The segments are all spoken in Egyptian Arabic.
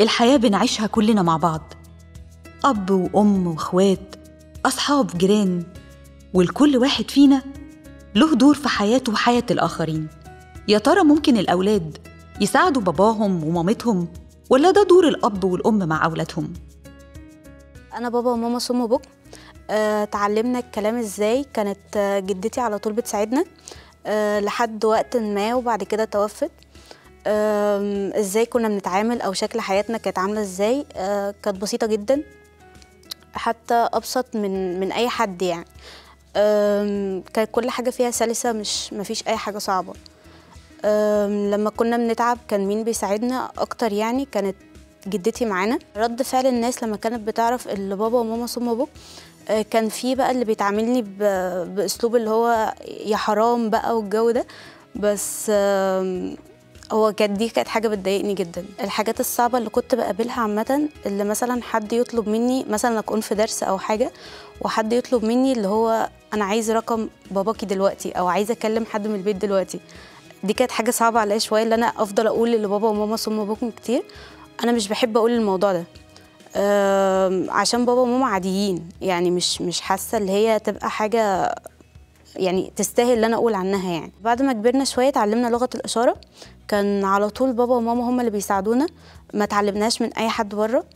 الحياة بنعيشها كلنا مع بعض أب وأم وإخوات أصحاب جيران والكل واحد فينا له دور في حياته وحياة الآخرين يا ترى ممكن الأولاد يساعدوا باباهم ومامتهم ولا ده دور الأب والأم مع أولادهم؟ انا بابا وماما صم بكم آه، اتعلمنا الكلام ازاي كانت آه، جدتي على طول بتساعدنا آه، لحد وقت ما وبعد كده توفت آم، ازاي كنا بنتعامل او شكل حياتنا كانت عامله ازاي آه، كانت بسيطه جدا حتى ابسط من من اي حد يعني آم، كانت كل حاجه فيها سلسه مش مفيش اي حاجه صعبه آم، لما كنا بنتعب كان مين بيساعدنا اكتر يعني كانت جدتي معانا رد فعل الناس لما كانت بتعرف اللي بابا وماما صم بك آه، كان في بقى اللي بيتعاملني ب- باسلوب اللي هو يا حرام بقى والجو ده بس آم، هو كانت دي كانت حاجه بتضايقني جدا الحاجات الصعبه اللي كنت بقابلها عامه اللي مثلا حد يطلب مني مثلا اكون في درس او حاجه وحد يطلب مني اللي هو انا عايز رقم باباكي دلوقتي او عايزه اكلم حد من البيت دلوقتي دي كانت حاجه صعبه عليا شويه اللي انا افضل اقول لبابا وماما صم بكم كتير انا مش بحب اقول الموضوع ده أم، عشان بابا وماما عاديين يعني مش مش حاسه اللي هي تبقى حاجه يعني تستاهل اللي انا اقول عنها يعني بعد ما كبرنا شويه اتعلمنا لغه الاشاره كان على طول بابا وماما هم اللي بيساعدونا ما اتعلمناش من اي حد بره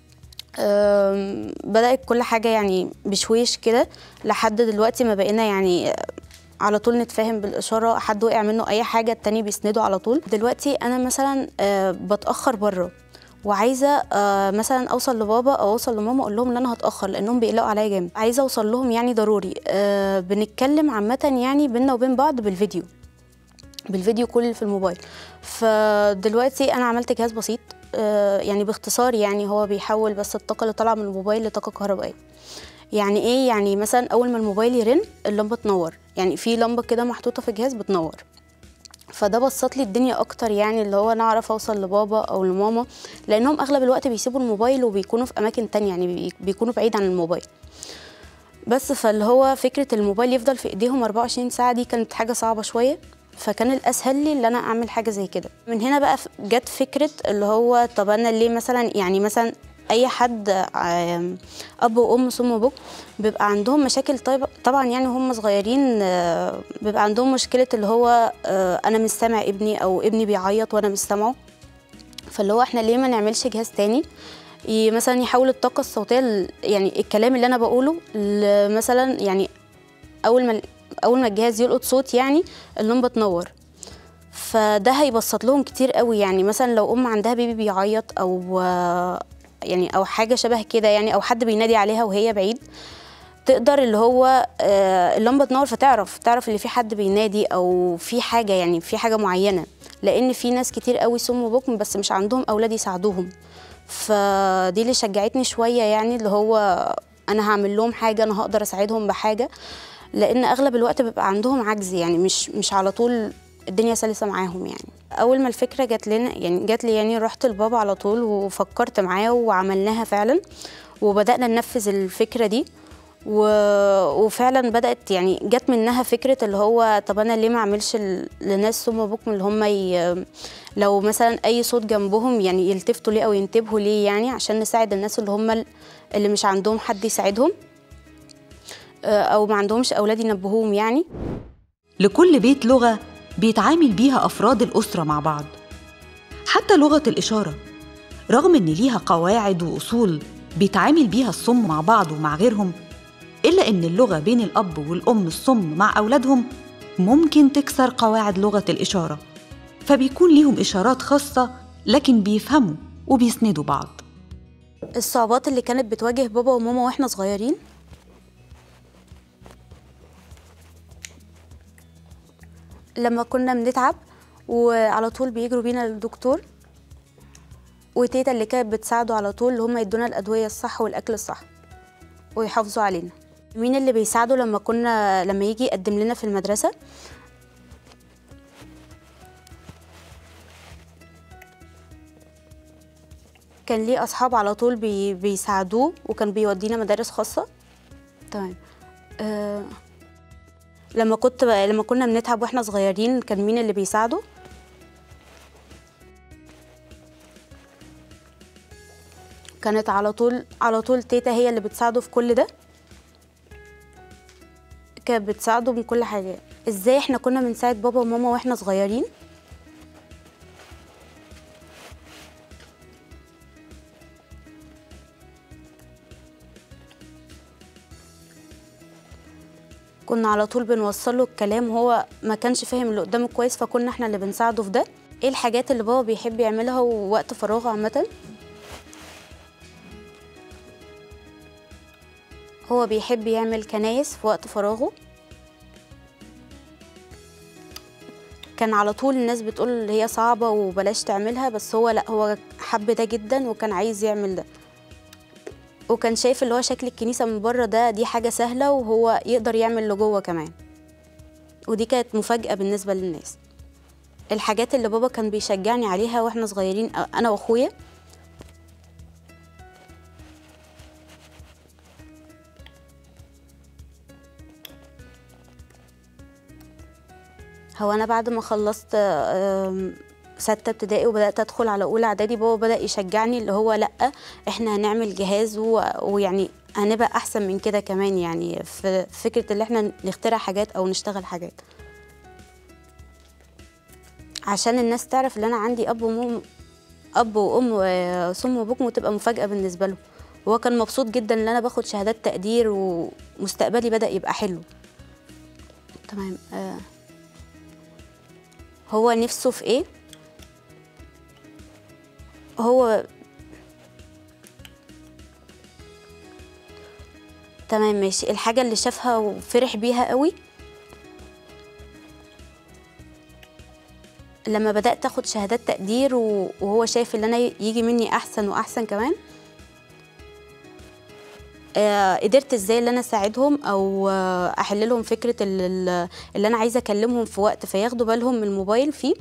أم، بدأت كل حاجة يعني بشويش كده لحد دلوقتي ما بقينا يعني على طول نتفاهم بالإشارة حد وقع منه أي حاجة التاني بيسنده على طول دلوقتي أنا مثلا آه، بتأخر بره وعايزه آه، مثلا اوصل لبابا او اوصل لماما اقول لهم ان انا هتاخر لانهم بيقلقوا عليا جامد عايزه اوصل لهم يعني ضروري آه، بنتكلم عامه يعني بينا وبين بعض بالفيديو بالفيديو كل في الموبايل فدلوقتي انا عملت جهاز بسيط آه، يعني باختصار يعني هو بيحول بس الطاقه اللي طالعه من الموبايل لطاقه كهربائيه يعني ايه يعني مثلا اول ما الموبايل يرن اللمبه تنور يعني في لمبه كده محطوطه في الجهاز بتنور فده بسط لي الدنيا اكتر يعني اللي هو انا اعرف اوصل لبابا او لماما لانهم اغلب الوقت بيسيبوا الموبايل وبيكونوا في اماكن تانية يعني بي- بيكونوا بعيد عن الموبايل بس فاللي هو فكره الموبايل يفضل في ايديهم 24 ساعه دي كانت حاجه صعبه شويه فكان الاسهل لي ان انا اعمل حاجه زي كده من هنا بقى ف- جت فكره اللي هو طب انا ليه مثلا يعني مثلا اي حد آم، اب وام صم بكم بيبقى عندهم مشاكل طيب طبعا يعني هم صغيرين آه، بيبقى عندهم مشكله اللي هو آه، انا مش سامع ابني او ابني بيعيط وانا مش سامعه فاللي هو احنا ليه ما نعملش جهاز تاني ي- مثلا يحول الطاقه الصوتيه ل- يعني الكلام اللي انا بقوله ل- مثلا يعني اول ما اول ما الجهاز يلقط صوت يعني اللمبه تنور فده هيبسط لهم كتير قوي يعني مثلا لو ام عندها بيبي بيعيط او يعني او حاجه شبه كده يعني او حد بينادي عليها وهي بعيد تقدر اللي هو آه، اللمبه تنور فتعرف تعرف اللي في حد بينادي او في حاجه يعني في حاجه معينه لان في ناس كتير قوي سم بكم بس مش عندهم اولاد يساعدوهم فدي اللي شجعتني شويه يعني اللي هو انا هعمل لهم حاجه انا هقدر اساعدهم بحاجه لان اغلب الوقت بيبقى عندهم عجز يعني مش مش على طول الدنيا سلسه معاهم يعني اول ما الفكره جات لنا يعني جات لي يعني رحت لبابا على طول وفكرت معاه وعملناها فعلا وبدانا ننفذ الفكره دي و... وفعلا بدات يعني جت منها فكره اللي هو طب انا ليه ما اعملش ل- لناس سم بكم اللي هم ي... لو مثلا اي صوت جنبهم يعني يلتفتوا ليه او ينتبهوا ليه يعني عشان نساعد الناس اللي هم اللي مش عندهم حد يساعدهم آه، او ما عندهمش اولاد ينبهوهم يعني لكل بيت لغة بيتعامل بيها أفراد الأسرة مع بعض حتى لغة الإشارة رغم إن ليها قواعد وأصول بيتعامل بيها الصم مع بعض ومع غيرهم إلا إن اللغة بين الأب والأم الصم مع أولادهم ممكن تكسر قواعد لغة الإشارة فبيكون ليهم إشارات خاصة لكن بيفهموا وبيسندوا بعض الصعوبات اللي كانت بتواجه بابا وماما واحنا صغيرين لما كنا بنتعب وعلى طول بيجروا بينا للدكتور وتيتا اللي كانت بتساعده على طول اللي هم يدونا الأدوية الصح والأكل الصح ويحافظوا علينا مين اللي بيساعده لما كنا لما يجي يقدم لنا في المدرسة كان ليه أصحاب على طول بي بيساعدوه وكان بيودينا مدارس خاصة تمام أه لما كنت بقى لما كنا بنتعب واحنا صغيرين كان مين اللي بيساعده كانت على طول على طول تيتا هي اللي بتساعده في كل ده كانت بتساعده من كل حاجة ازاي احنا كنا بنساعد بابا وماما واحنا صغيرين كنا على طول بنوصل له الكلام وهو ما كانش فاهم اللي قدامه كويس فكنا احنا اللي بنساعده في ده ايه الحاجات اللي بابا بيحب يعملها ووقت فراغه عامة هو بيحب يعمل كنايس في وقت فراغه كان على طول الناس بتقول هي صعبة وبلاش تعملها بس هو لا هو حب ده جدا وكان عايز يعمل ده وكان شايف اللي هو شكل الكنيسة من بره ده دي حاجة سهلة وهو يقدر يعمل لجوه كمان ودي كانت مفاجأة بالنسبة للناس الحاجات اللي بابا كان بيشجعني عليها واحنا صغيرين انا واخويا هو انا بعد ما خلصت آم، ستة ابتدائي وبدأت أدخل على أولى إعدادي بابا بدأ يشجعني اللي هو لأ إحنا هنعمل جهاز و... ويعني هنبقى أحسن من كده كمان يعني في فكرة اللي إحنا نخترع حاجات أو نشتغل حاجات عشان الناس تعرف ان انا عندي اب وام اب وام وصم وبكم وتبقى مفاجاه بالنسبه له وهو كان مبسوط جدا ان انا باخد شهادات تقدير ومستقبلي بدا يبقى حلو تمام آه. هو نفسه في ايه هو تمام ماشي الحاجه اللي شافها وفرح بيها قوي لما بدأت أخد شهادات تقدير و- وهو شايف ان أنا يجي مني أحسن وأحسن كمان آه، قدرت ازاي ان انا اساعدهم او آه، احل لهم فكره ال- ال- اللي انا عايزه اكلمهم في وقت فياخدوا بالهم من الموبايل فيه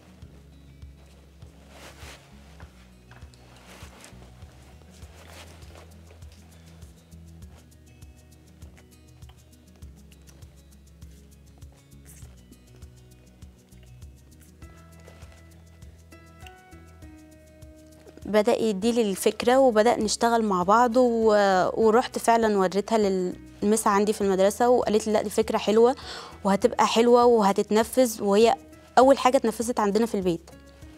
بدأ يديلي الفكرة وبدأ نشتغل مع بعض و... ورحت فعلا وريتها للمس عندي في المدرسة وقالت لي لا دي فكرة حلوة وهتبقى حلوة وهتتنفذ وهي أول حاجة اتنفذت عندنا في البيت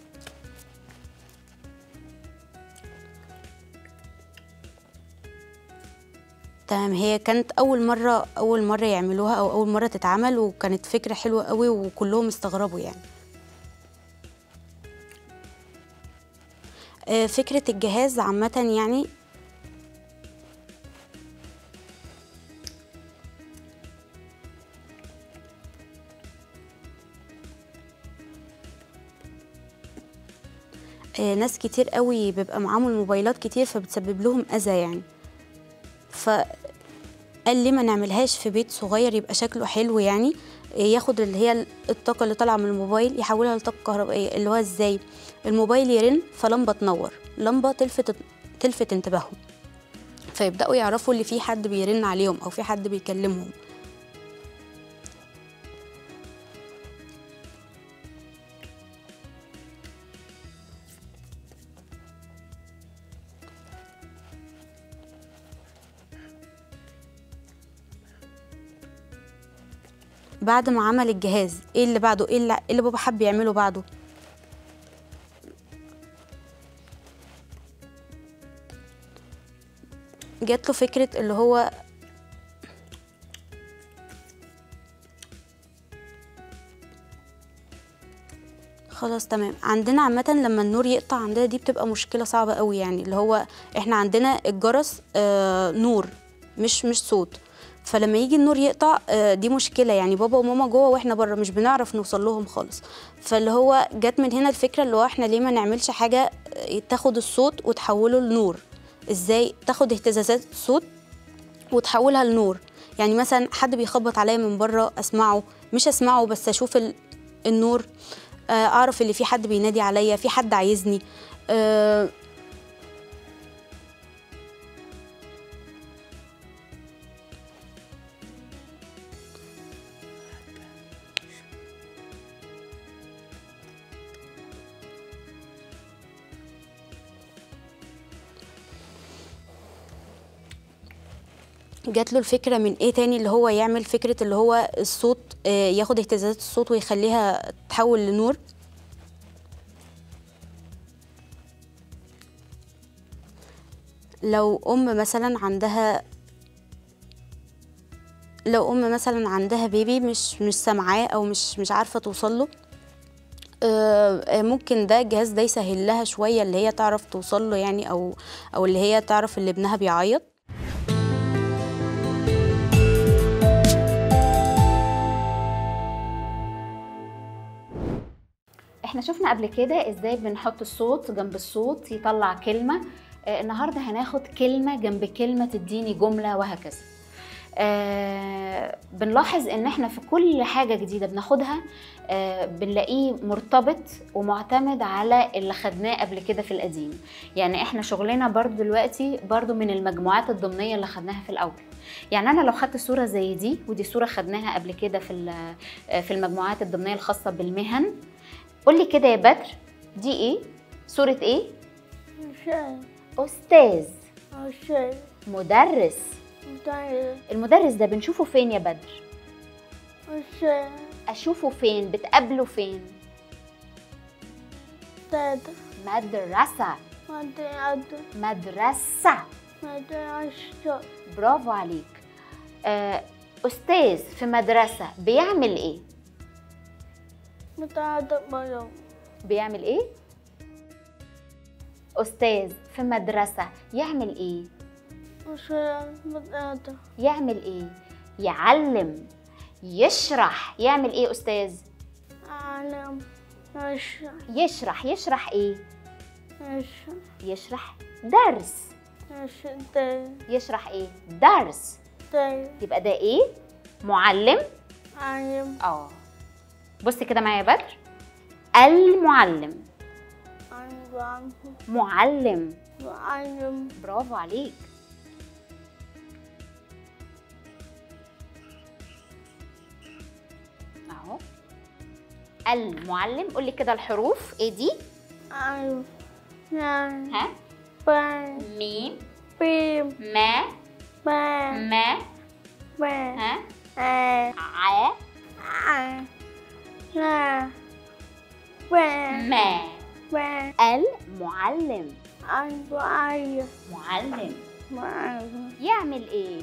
تمام هي كانت أول مرة أول مرة يعملوها أو أول مرة تتعمل وكانت فكرة حلوة قوي وكلهم استغربوا يعني آه، فكرة الجهاز عامة يعني آه، ناس كتير قوي بيبقى معاهم الموبايلات كتير فبتسبب لهم أذى يعني فقال ليه ما نعملهاش في بيت صغير يبقى شكله حلو يعني آه، ياخد اللي هي الطاقة اللي طالعة من الموبايل يحولها لطاقة كهربائية اللي هو ازاي الموبايل يرن فلمبة تنور لمبة تلفت تلفت انتباههم فيبدأوا يعرفوا اللي في حد بيرن عليهم أو في حد بيكلمهم بعد ما عمل الجهاز ايه اللي بعده ايه اللي, إيه اللي بابا حب يعمله بعده جات له فكرة اللي هو خلاص تمام عندنا عامة لما النور يقطع عندنا دي بتبقى مشكلة صعبة قوي يعني اللي هو احنا عندنا الجرس آه نور مش مش صوت فلما يجي النور يقطع آه دي مشكلة يعني بابا وماما جوه واحنا بره مش بنعرف نوصل لهم خالص فاللي هو جت من هنا الفكرة اللي هو احنا ليه ما نعملش حاجة آه، تاخد الصوت وتحوله لنور ازاي تاخد اهتزازات الصوت وتحولها لنور يعني مثلا حد بيخبط عليا من بره اسمعه مش اسمعه بس اشوف ال- النور آه، اعرف اللي في حد بينادي عليا في حد عايزني آه، جات له الفكره من ايه تاني اللي هو يعمل فكره اللي هو الصوت آه، ياخد اهتزازات الصوت ويخليها تتحول لنور لو ام مثلا عندها لو ام مثلا عندها بيبي مش مش سامعاه او مش مش عارفه توصل له آه، آه، ممكن ده الجهاز ده يسهل لها شويه اللي هي تعرف توصل له يعني او او اللي هي تعرف اللي ابنها بيعيط احنا شفنا قبل كده ازاي بنحط الصوت جنب الصوت يطلع كلمة آه النهاردة هناخد كلمة جنب كلمة تديني جملة وهكذا آه بنلاحظ ان احنا في كل حاجة جديدة بناخدها آه بنلاقيه مرتبط ومعتمد على اللي خدناه قبل كده في القديم يعني احنا شغلنا برضو دلوقتي برضو من المجموعات الضمنية اللي خدناها في الاول يعني انا لو خدت صورة زي دي ودي صورة خدناها قبل كده في ال- آه، في المجموعات الضمنية الخاصة بالمهن قولي كده يا بدر دي ايه صورة ايه شيء استاذ أو شيء مدرس طيب المدرس ده بنشوفه فين يا بدر أو شيء اشوفه فين بتقابله فين تد مدرسة ما تعد مدرسة ما تعش برافو عليك آه، استاذ في مدرسة بيعمل ايه ما تعد بلو بيعمل ايه استاذ في مدرسة يعمل ايه وشيء ما تعد يعمل ايه يعلم يشرح يعمل ايه استاذ أعلم أش يشرح يشرح ايه أش يشرح درس أش تي يشرح ايه درس تي يبقى ده ايه معلم أعلم اه بص كده معايا يا بدر المعلم أعلم معلم أعلم برافو عليك اهو المعلم قولي كده الحروف ايه دي أعلم نعم ها بان ميم بيم ما بان ما بان ها آ ع آ لا بان ما بان المعلم أعلم أعلم معلم أعلم يعمل ايه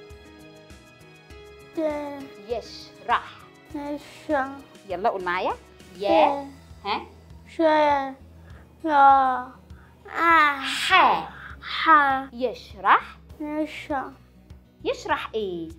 تي يشرح نشا يلا قول معايا يا ها شا يا آ ح ح يشرح نشا يشرح ايه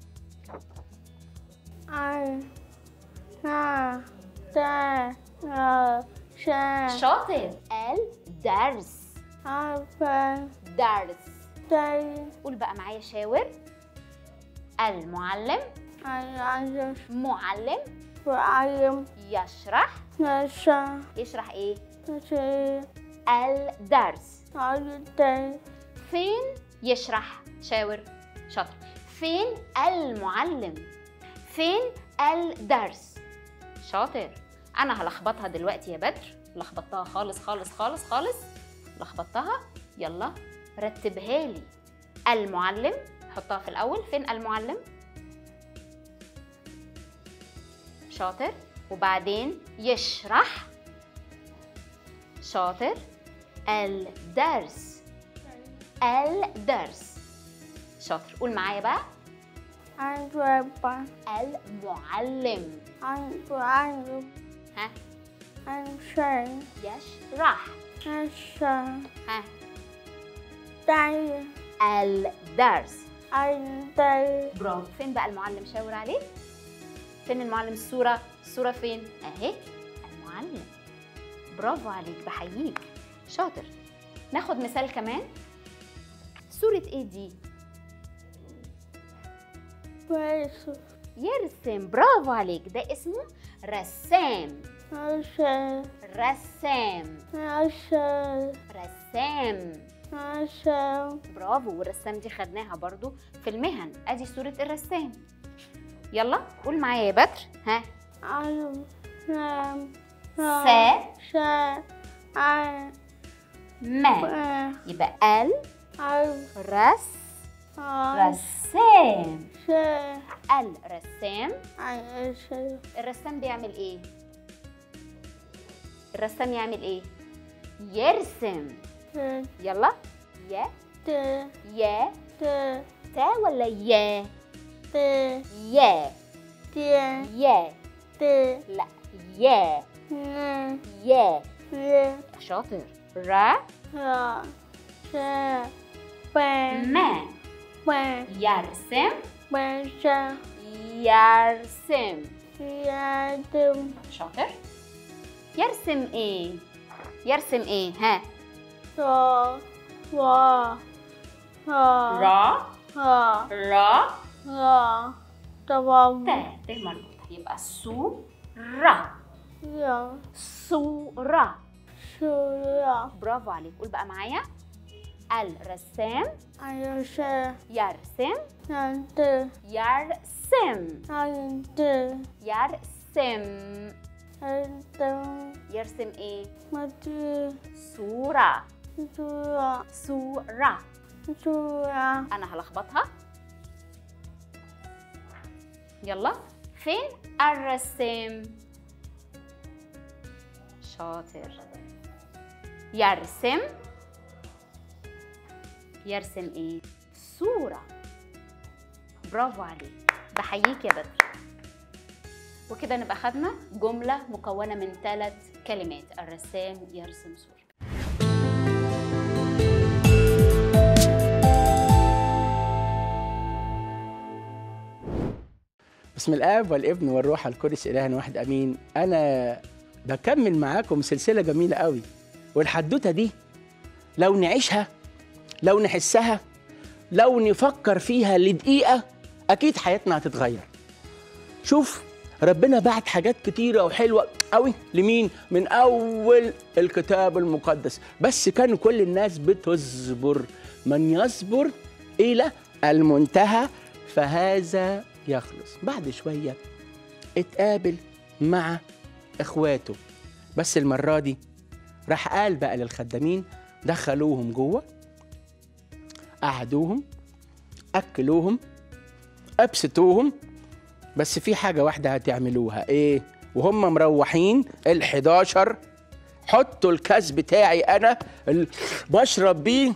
أ نا تا لا شا شاطر الدرس أفا درس تي قول بقى معايا شاور المعلم أعلم معلم وأعلم يشرح نشا يشرح ايه نشا الدرس أعلم تي فين يشرح شاور شاطر فين المعلم فين الدرس شاطر انا هلخبطها دلوقتي يا بدر لخبطتها خالص خالص خالص خالص لخبطتها يلا رتبها لي المعلم حطها في الاول فين المعلم شاطر وبعدين يشرح شاطر الدرس الدرس شاطر قول معايا بقى أنت المعلم أنت أعلم ها أنشا يشرح نشا ها تي الدرس أعلم تي برافو فين بقى المعلم شاور عليه فين المعلم الصورة الصورة فين اهي المعلم برافو عليك بحييك شاطر ناخد مثال كمان صورة ايه دي كويس يرسم برافو عليك ده اسمه رسام نشا رسام نشا رسام نشا برافو والرسام دي خدناها برضو في المهن ادي صورة الرسام يلا قول معايا يا بدر ها أعلم نعم سا شا أعلم ما يبقى ال أعلم رس رسام ش الرسام عش الرسام بيعمل ايه الرسام يعمل ايه يرسم يلا يا ت يا ت تا ولا يا ت يا ت يا ت لا يا ن يا ر شاطر را را ش ب ما ب يرسم ب ش يرسم يدم شاطر يرسم ايه يرسم ايه ها را وا را را را را را تمام تا ت مربوطة يبقى سو را يا صورة شورا برافو عليك قول بقى معايا الرسام عيش يرسم نانت يرسم نانت يرسم انت يرسم ايه مدي صورة شورا صورة شورا انا هلخبطها يلا فين الرسام شاطر يرسم يرسم ايه صورة برافو عليك بحييك يا بدر وكده نبقى خدنا جملة مكونة من ثلاث كلمات الرسام يرسم صورة بسم الاب والابن والروح القدس اله واحد امين انا بكمل معاكم سلسله جميله قوي والحدوته دي لو نعيشها لو نحسها لو نفكر فيها لدقيقه اكيد حياتنا هتتغير شوف ربنا بعت حاجات كتيرة وحلوة قوي لمين؟ من أول الكتاب المقدس بس كان كل الناس بتصبر من يصبر إلى المنتهى فهذا يخلص بعد شوية اتقابل مع إخواته بس المرة دي راح قال بقى للخدامين دخلوهم جوه قعدوهم أكلوهم أبسطوهم بس في حاجة واحدة هتعملوها ايه وهم مروحين ال11 حطوا الكاس بتاعي انا اللي بشرب بيه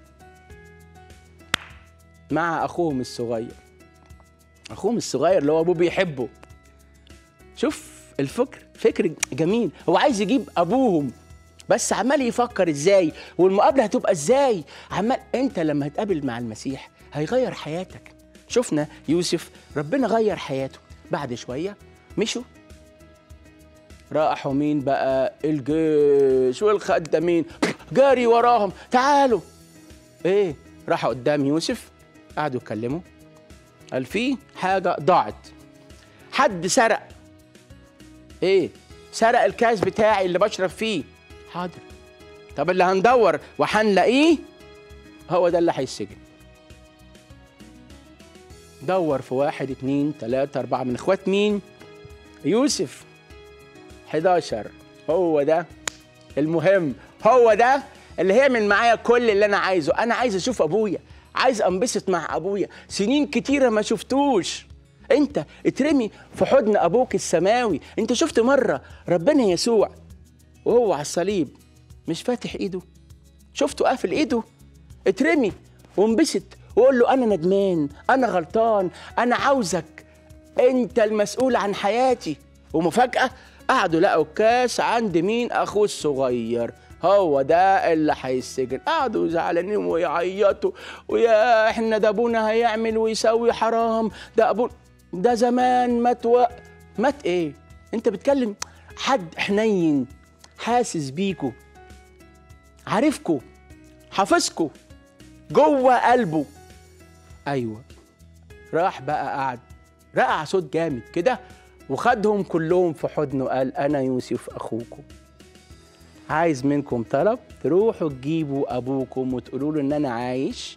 مع اخوهم الصغير اخوهم الصغير اللي هو ابوه بيحبه شوف الفكر فكر جميل هو عايز يجيب ابوهم بس عمال يفكر ازاي والمقابله هتبقى ازاي عمال انت لما هتقابل مع المسيح هيغير حياتك شفنا يوسف ربنا غير حياته بعد شويه مشوا راحوا مين بقى الجيش والخدامين جاري وراهم تعالوا ايه راحوا قدام يوسف قعدوا يتكلموا قال في حاجه ضاعت حد سرق ايه سرق الكاس بتاعي اللي بشرب فيه حاضر طب اللي هندور وهنلاقيه هو ده اللي هيتسجن دور في واحد اتنين تلاتة أربعة من إخوات مين؟ يوسف 11 هو ده المهم هو ده اللي هيعمل معايا كل اللي أنا عايزه أنا عايز أشوف أبويا عايز أنبسط مع أبويا سنين كتيرة ما شفتوش أنت اترمي في حضن أبوك السماوي أنت شفت مرة ربنا يسوع وهو على الصليب مش فاتح إيده شفته قافل إيده اترمي وانبسط وقول له انا ندمان انا غلطان انا عاوزك انت المسؤول عن حياتي ومفاجاه قعدوا لقوا الكاس عند مين اخوه الصغير هو ده اللي هيتسجن قعدوا زعلانين ويعيطوا ويا احنا ده ابونا هيعمل ويسوي حرام ده ابونا ده زمان مات و... مات ايه انت بتكلم حد حنين حاسس بيكو عارفكو حافظكو جوه قلبه ايوه راح بقى قعد رقع صوت جامد كده وخدهم كلهم في حضنه قال انا يوسف اخوكم عايز منكم طلب تروحوا تجيبوا ابوكم وتقولوا له ان انا عايش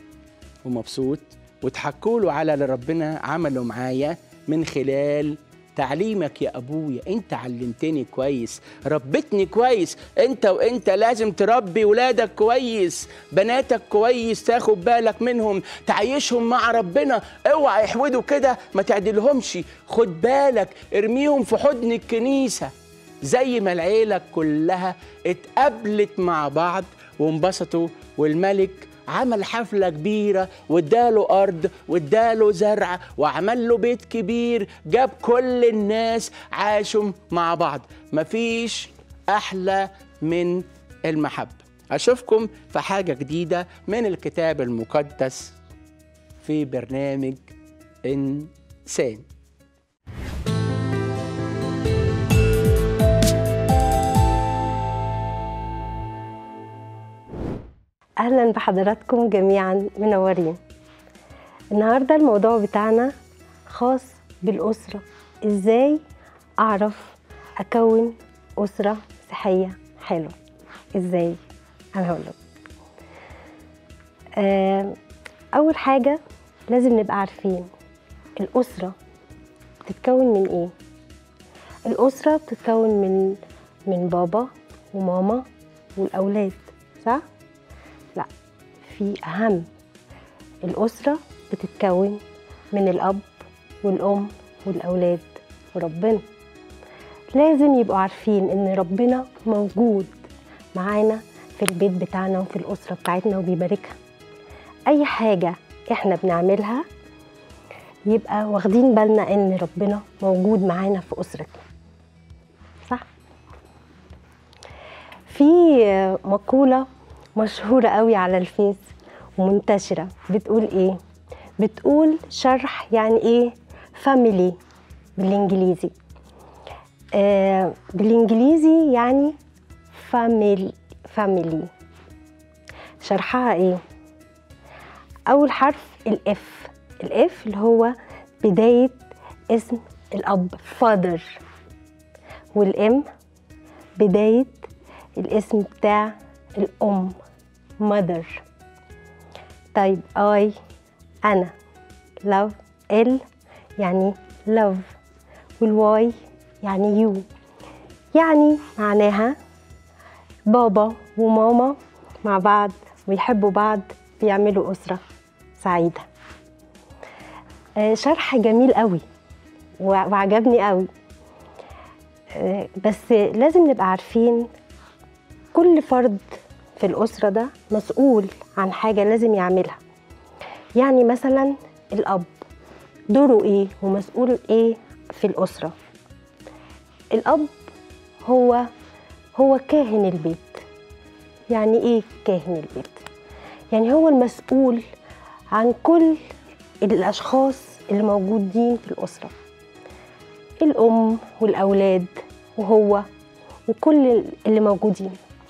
ومبسوط وتحكوا له على اللي ربنا عمله معايا من خلال تعليمك يا ابويا انت علمتني كويس ربتني كويس انت وانت لازم تربي ولادك كويس بناتك كويس تاخد بالك منهم تعيشهم مع ربنا اوعى يحودوا كده ما تعدلهمش خد بالك ارميهم في حضن الكنيسه زي ما العيله كلها اتقابلت مع بعض وانبسطوا والملك عمل حفلة كبيرة واداله أرض واداله زرع وعمل له بيت كبير جاب كل الناس عاشوا مع بعض مفيش أحلى من المحبة أشوفكم في حاجة جديدة من الكتاب المقدس في برنامج إنسان أهلا بحضراتكم جميعا منورين النهاردة الموضوع بتاعنا خاص بالأسرة إزاي أعرف أكون أسرة صحية حلوة إزاي أنا هقول لكم آه، أول حاجة لازم نبقى عارفين الأسرة بتتكون من إيه الأسرة بتتكون من من بابا وماما والأولاد صح؟ لا في أهم الأسرة بتتكون من الأب والأم والأولاد وربنا لازم يبقوا عارفين إن ربنا موجود معانا في البيت بتاعنا وفي الأسرة بتاعتنا وبيباركها أي حاجة إحنا بنعملها يبقى واخدين بالنا إن ربنا موجود معانا في أسرتنا صح؟ في مقولة مشهورة قوي على الفيس ومنتشرة بتقول ايه بتقول شرح يعني ايه فاميلي بالانجليزي آه بالانجليزي يعني فاميلي فاميلي شرحها ايه اول حرف الاف الاف اللي هو بداية اسم الاب فادر والام بداية الاسم بتاع الأم mother طيب I أنا love ال يعني love والواي يعني يو يعني معناها بابا وماما مع بعض ويحبوا بعض بيعملوا أسرة سعيدة آه، شرح جميل قوي وع- وعجبني قوي آه، بس لازم نبقى عارفين كل فرد في الأسرة ده مسؤول عن حاجة لازم يعملها يعني مثلا الأب دوره إيه ومسؤول إيه في الأسرة الأب هو هو كاهن البيت يعني إيه كاهن البيت يعني هو المسؤول عن كل الأشخاص اللي موجودين في الأسرة الأم والأولاد وهو وكل اللي موجودين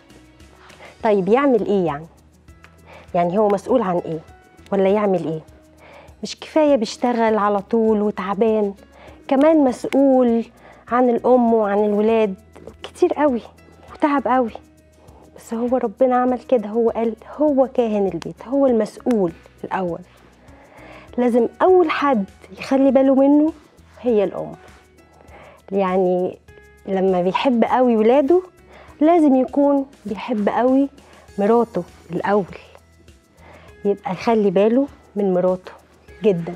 طيب يعمل ايه يعني يعني هو مسؤول عن ايه ولا يعمل ايه مش كفايه بيشتغل على طول وتعبان كمان مسؤول عن الام وعن الولاد كتير قوي وتعب قوي بس هو ربنا عمل كده هو قال هو كاهن البيت هو المسؤول الاول لازم اول حد يخلي باله منه هي الام يعني لما بيحب قوي ولاده لازم يكون بيحب قوي مراته الأول يبقى يخلي باله من مراته جدا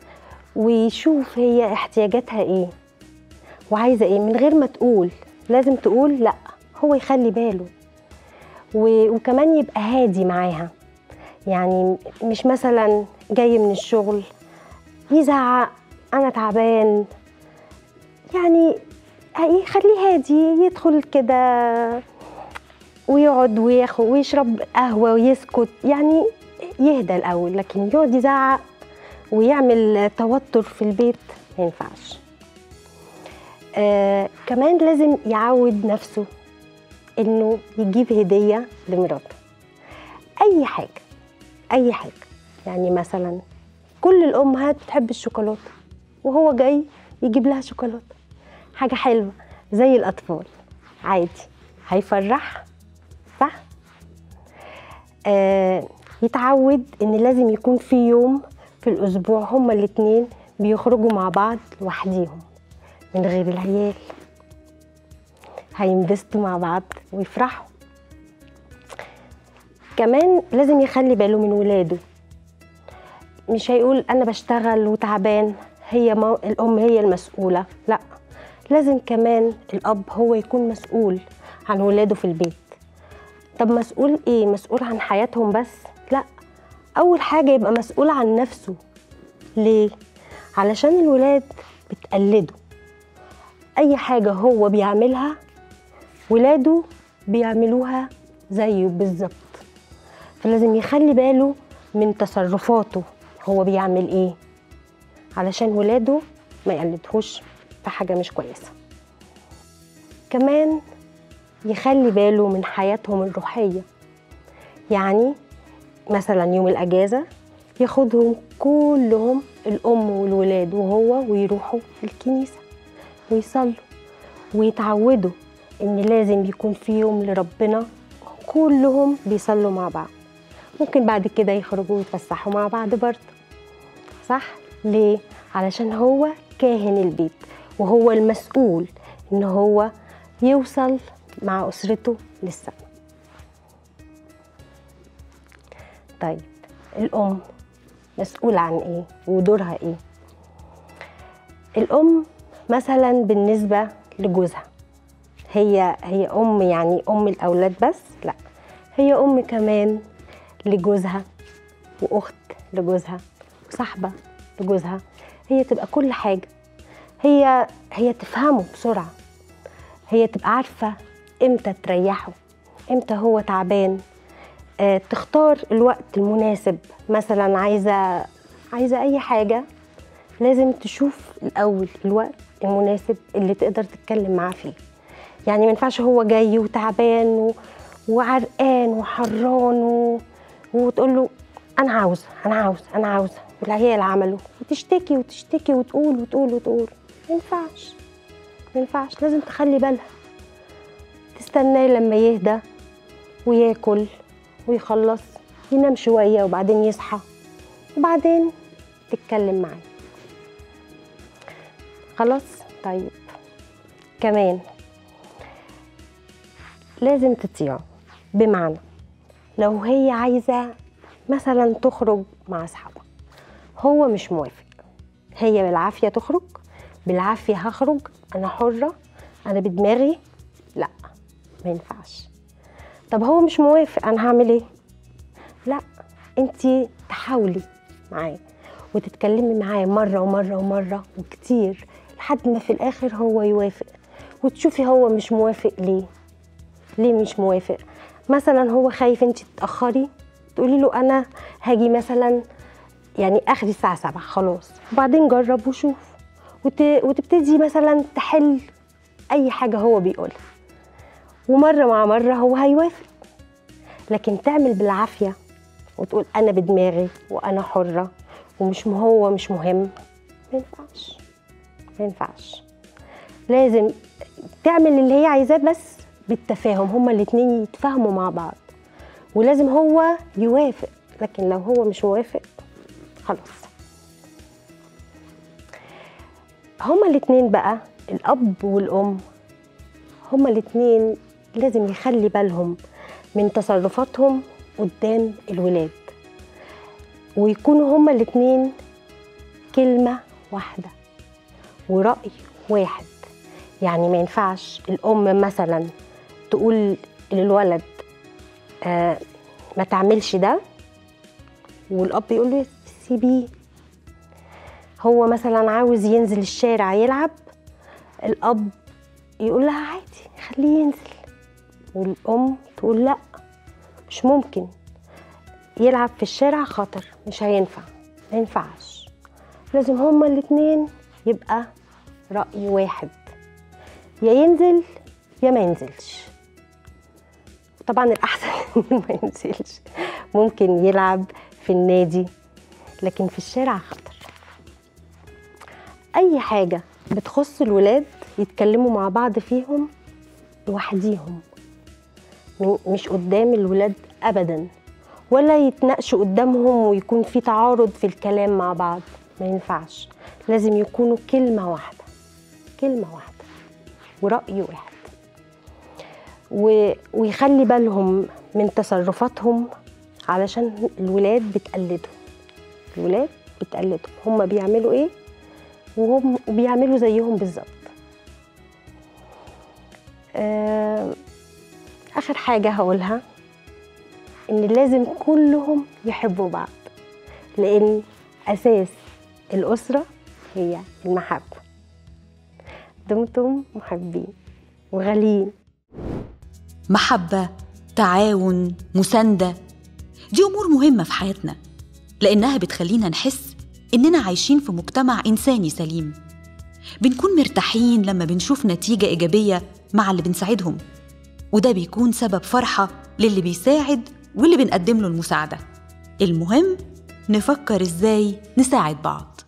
ويشوف هي احتياجاتها ايه وعايزة ايه من غير ما تقول لازم تقول لا هو يخلي باله و- وكمان يبقى هادي معاها يعني مش مثلا جاي من الشغل يزعق انا تعبان يعني يخليه هادي يدخل كده ويقعد وياخد ويشرب قهوة ويسكت يعني يهدى الأول لكن يقعد يزعق ويعمل توتر في البيت ما ينفعش آه كمان لازم يعود نفسه انه يجيب هدية لمراته اي حاجة اي حاجة يعني مثلا كل الامهات بتحب الشوكولاتة وهو جاي يجيب لها شوكولاتة حاجة حلوة زي الأطفال عادي هيفرح صح؟ آه يتعود إن لازم يكون في يوم في الأسبوع هما الاتنين بيخرجوا مع بعض لوحديهم من غير العيال هينبسطوا مع بعض ويفرحوا كمان لازم يخلي باله من ولاده مش هيقول انا بشتغل وتعبان هي ما الام هي المسؤوله لا لازم كمان الاب هو يكون مسؤول عن ولاده في البيت طب مسؤول ايه مسؤول عن حياتهم بس لا اول حاجه يبقى مسؤول عن نفسه ليه علشان الولاد بتقلده اي حاجه هو بيعملها ولاده بيعملوها زيه بالظبط فلازم يخلي باله من تصرفاته هو بيعمل ايه علشان ولاده ما يقلدهوش في حاجه مش كويسه كمان يخلي باله من حياتهم الروحيه يعني مثلا يوم الاجازه ياخدهم كلهم الام والولاد وهو ويروحوا الكنيسه ويصلوا ويتعودوا ان لازم يكون في يوم لربنا كلهم بيصلوا مع بعض ممكن بعد كده يخرجوا ويتفسحوا مع بعض برضه صح ليه علشان هو كاهن البيت وهو المسؤول ان هو يوصل مع اسرته للسماء طيب الام مسؤولة عن ايه ودورها ايه الام مثلا بالنسبة لجوزها هي هي ام يعني ام الاولاد بس لا هي ام كمان لجوزها واخت لجوزها وصاحبه لجوزها هي تبقى كل حاجه هي هي تفهمه بسرعه هي تبقى عارفه امتى تريحه امتى هو تعبان آه تختار الوقت المناسب مثلا عايزه عايزه اي حاجه لازم تشوف الاول الوقت المناسب اللي تقدر تتكلم معاه فيه يعني ما ينفعش هو جاي وتعبان و... وعرقان وحران و... وتقول له انا عاوزه انا عاوزه انا عاوزه والعيال عملوا وتشتكي وتشتكي وتقول وتقول وتقول ما ينفعش ما ينفعش لازم تخلي بالها تستناه لما يهدى وياكل ويخلص ينام شويه وبعدين يصحى وبعدين تتكلم معاه خلاص طيب كمان لازم تطيعه بمعنى لو هي عايزة مثلا تخرج مع أصحابها هو مش موافق هي بالعافية تخرج بالعافية هخرج أنا حرة أنا بدماغي لا ما ينفعش طب هو مش موافق أنا هعمل إيه لا أنت تحاولي معاه وتتكلمي معاه مرة ومرة ومرة وكتير لحد ما في الآخر هو يوافق وتشوفي هو مش موافق ليه ليه مش موافق مثلا هو خايف انت تتاخري تقولي له انا هاجي مثلا يعني اخري الساعه 7 خلاص وبعدين جرب وشوف وت... وتبتدي مثلا تحل اي حاجه هو بيقولها ومره مع مره هو هيوافق لكن تعمل بالعافيه وتقول انا بدماغي وانا حره ومش هو مش مهم ما ينفعش ما ينفعش لازم تعمل اللي هي عايزاه بس بالتفاهم هما الاتنين يتفاهموا مع بعض ولازم هو يوافق لكن لو هو مش موافق خلاص هما الاتنين بقى الأب والأم هما الاتنين لازم يخلي بالهم من تصرفاتهم قدام الولاد ويكونوا هما الاتنين كلمة واحدة ورأي واحد يعني ما ينفعش الأم مثلا تقول للولد آه ما تعملش ده والاب يقول له سيبيه هو مثلا عاوز ينزل الشارع يلعب الاب يقول لها عادي خليه ينزل والام تقول لا مش ممكن يلعب في الشارع خطر مش هينفع ما ينفعش لازم هما الاتنين يبقى رأي واحد يا ينزل يا ما ينزلش طبعا الأحسن إنه ما ينزلش ممكن يلعب في النادي لكن في الشارع خطر أي حاجة بتخص الولاد يتكلموا مع بعض فيهم لوحديهم م- مش قدام الولاد أبدا ولا يتناقشوا قدامهم ويكون في تعارض في الكلام مع بعض ما ينفعش لازم يكونوا كلمة واحدة كلمة واحدة ورأي واحد و... ويخلي بالهم من تصرفاتهم علشان الولاد بتقلدهم الولاد بتقلدهم هم بيعملوا ايه وهم بيعملوا زيهم بالظبط آه، اخر حاجه هقولها ان لازم كلهم يحبوا بعض لان اساس الاسره هي المحبه دمتم محبين وغاليين محبة تعاون مساندة دي أمور مهمة في حياتنا لأنها بتخلينا نحس إننا عايشين في مجتمع إنساني سليم بنكون مرتاحين لما بنشوف نتيجة إيجابية مع اللي بنساعدهم وده بيكون سبب فرحة للي بيساعد واللي بنقدم له المساعدة المهم نفكر إزاي نساعد بعض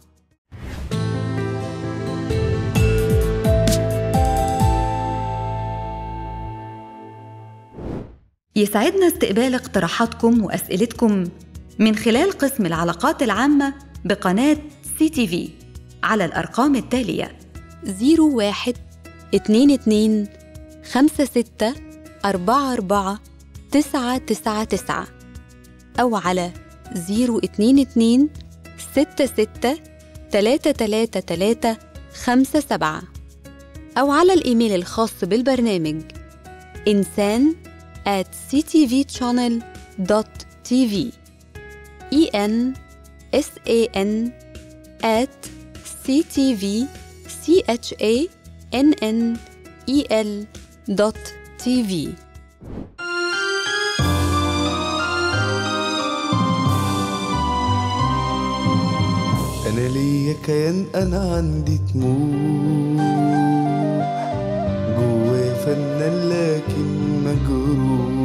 يسعدنا استقبال اقتراحاتكم وأسئلتكم من خلال قسم العلاقات العامة بقناة سي تي في على الأرقام التالية 01 22 56 44 999 أو على 022 66 333 57 أو على الإيميل الخاص بالبرنامج إنسان at ctvchannel.tv e n s a n at ctv c h a n n e l dot tv أنا ليا كيان أنا عندي طموح جوايا فنان لكن مجروح